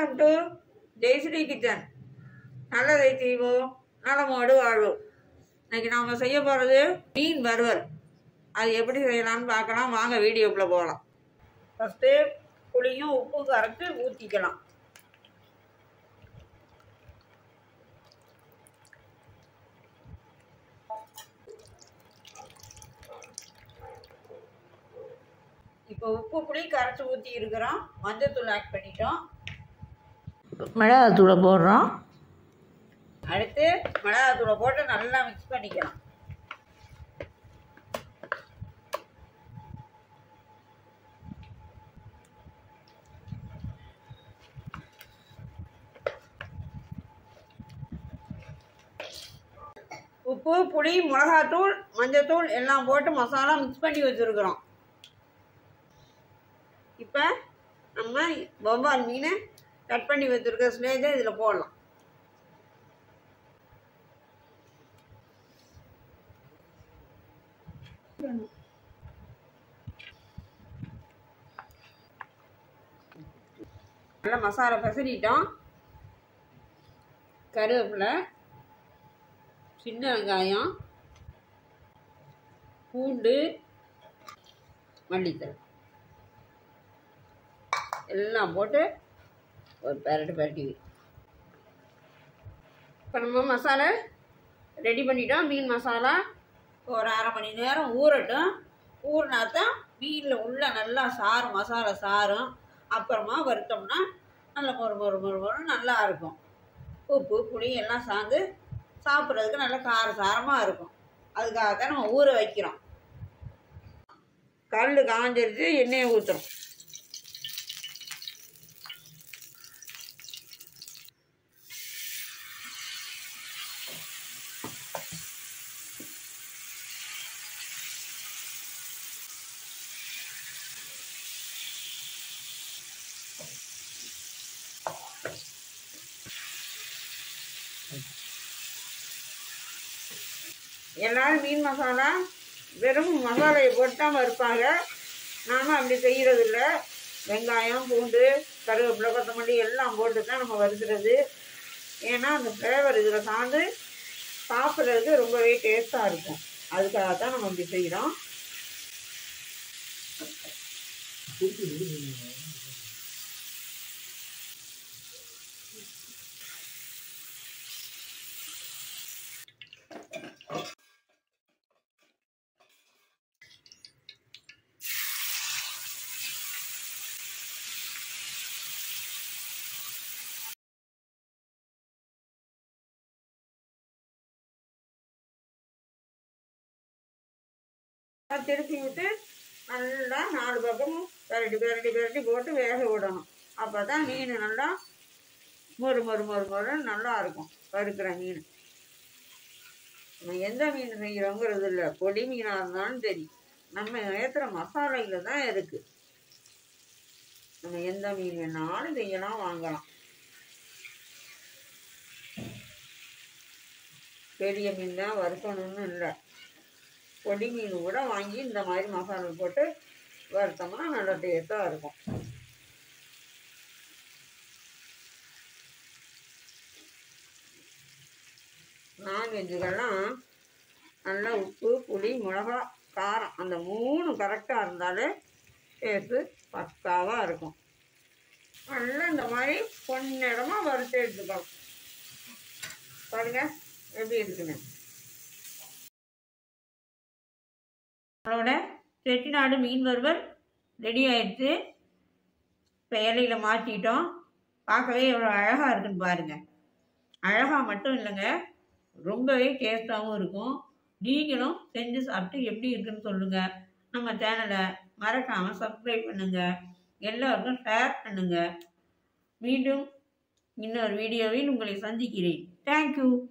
Welcome to Jayashree kitchen நல்லதை செய்வோம் நலமோடு வாழ்வோம் இன்னைக்கு நாம் செய்ய போகிறது மீன் வறுவல் அது எப்படி செய்யலாம்னு பார்க்கலாம் வாங்க வீடியோக்குள்ளே போகலாம் ஃபஸ்ட்டு புளியும் உப்பும் கரைச்சி ஊற்றிக்கலாம் இப்போ உப்பு புளி கரைச்சி ஊற்றி இருக்கிறோம் மஞ்சத்தூள் ஆட் பண்ணிட்டோம் மிளகாத்தூளை போடுறோம் அடுத்து மிளகாத்தூளை போட்டு நல்லா மிக்ஸ் பண்ணிக்கலாம் உப்பு புளி மிளகாத்தூள் மஞ்சத்தூள் எல்லாம் போட்டு மசாலா மிக்ஸ் பண்ணி வச்சுருக்குறோம் இப்போ நம்ம வவ்வால் மீனை கட் பண்ணி வச்சுருக்க ஸ்லேஜை இதில் போடலாம் நல்லா மசாலா பசறிட்டோம் கருவேப்பிலை சின்ன வெங்காயம் பூண்டு மல்லித்தலை எல்லாம் போட்டு ஒரு பெரட்டு பெரட்டி வை. இப்போ நம்ம மசாலா ரெடி பண்ணிட்டோம் மீன் மசாலா ஒரு அரை மணி நேரம் ஊறட்டும் ஊறினா தான் மீனில் உள்ள நல்லா சாறு மசாலா சாரும் அப்புறமா வறுத்தோம்னா நல்லா மொறு மொறு மொறு மொறு நல்லா இருக்கும் உப்பு புளி எல்லாம் சார்ந்து சாப்பிட்றதுக்கு நல்லா கார சாரமாக இருக்கும் அதுக்காக தான் நம்ம ஊற வைக்கிறோம் கல் காஞ்சிருச்சு எண்ணெயை ஊற்றுறோம் எல்லாரும் மீன் மசாலா வெறும் மசாலையை போட்டு தான் வறுப்பாங்க நாம் அப்படி செய்கிறதில்ல வெங்காயம் பூண்டு கருவேப்பிலை கொத்தமல்லி எல்லாம் போட்டு தான் நம்ம வறுக்கிறது ஏன்னா அந்த ஃப்ளேவர் இதில் சார்ந்து சாப்பிட்றதுக்கு ரொம்பவே டேஸ்ட்டாக இருக்கும் அதுக்காக தான் நம்ம இப்படி செய்கிறோம் திருப்பி விட்டு நல்லா நாலு பக்கமும் பெரட்டி பெரட்டி பெரட்டி போட்டு வேக விடணும் அப்போ தான் மீன் நல்லா மொறு மொறு மொறு மொறுன்னு நல்லா இருக்கும் வறுக்கிற மீன் நம்ம எந்த மீன் செய்கிறோங்கிறது இல்லை பொடி மீனாக இருந்தாலும் சரி நம்ம ஏற்றுற மசாலையில் தான் இருக்குது நம்ம எந்த மீன் வேணாலும் செய்யலாம் வாங்கலாம் பெரிய மீன் தான் வறுக்கணும்னு இல்லை பொடி மீன் கூட வாங்கி இந்த மாதிரி மசாலா போட்டு வறுத்தோம்னா நல்லா டேஸ்ட்டாக இருக்கும் நான்வெஜ்ஜுக்கெல்லாம் நல்லா உப்பு புளி மிளகா காரம் அந்த மூணு கரெக்டாக இருந்தாலே டேஸ்ட்டு பக்காவாக இருக்கும் நல்லா இந்த மாதிரி பொன்னிடமாக வறுத்து எடுத்துக்கலாம் பாருங்கள் எப்படி இருக்குன்னு நம்மளோட செட்டிநாடு மீன் வறுவல் ரெடி ஆயிடுச்சு இப்போ இலையில் மாற்றிட்டோம் பார்க்கவே எவ்வளோ அழகாக இருக்குன்னு பாருங்கள் அழகாக மட்டும் இல்லைங்க ரொம்பவே டேஸ்ட்டாகவும் இருக்கும் நீங்களும் செஞ்சு சாப்பிட்டு எப்படி இருக்குன்னு சொல்லுங்கள் நம்ம சேனலை மறக்காமல் சப்ஸ்கிரைப் பண்ணுங்கள் எல்லோருக்கும் ஷேர் பண்ணுங்கள் மீண்டும் இன்னொரு வீடியோவில் உங்களை சந்திக்கிறேன் தேங்க்யூ